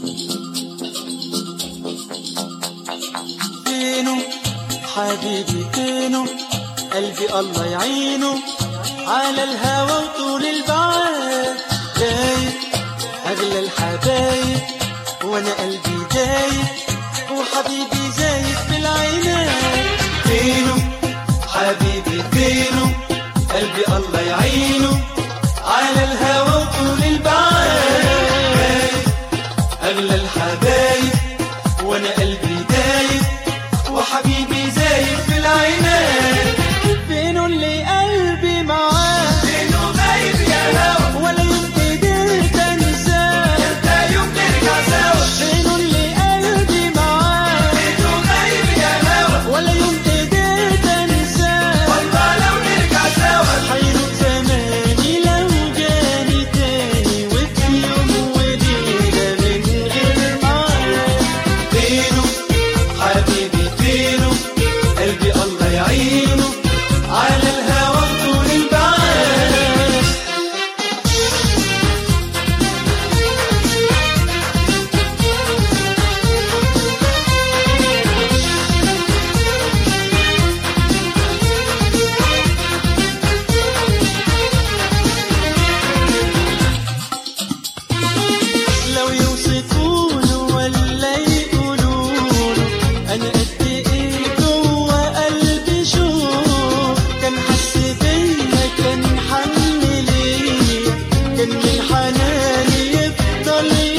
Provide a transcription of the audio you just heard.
فينه حبيبي فينه قلبي الله يعينه على الهوى وطول البعاد دايب أغلى الحبايب وأنا قلبي دايب وحبيبي زايد في العينات فينه حبيبي فينه قلبي الله يعينه على الهوى وطول البعاد أغلى الحبايب وأنا قلبي دايب وحبيبي زايد في العينات فينه اللي قلبي معاه فينه غايب يا هوا ولا يوم قدرت انساه انت يوم نرجع سوا فينه اللي قلبي معاه فينه غايب يا هوا ولا يوم قدرت انساه والله لو نرجع سوا حيروح زماني لو جاني تاني وفي يوم وليلة من غير معاه فينه حبيبي فينه قلبي الله يعينه على الهوى طول البعاد لو يوصفونه ولا يقولونه انا قد ايه جوه قلبي شوق كان حس بيا كان حن ليا كان من حناني يفضل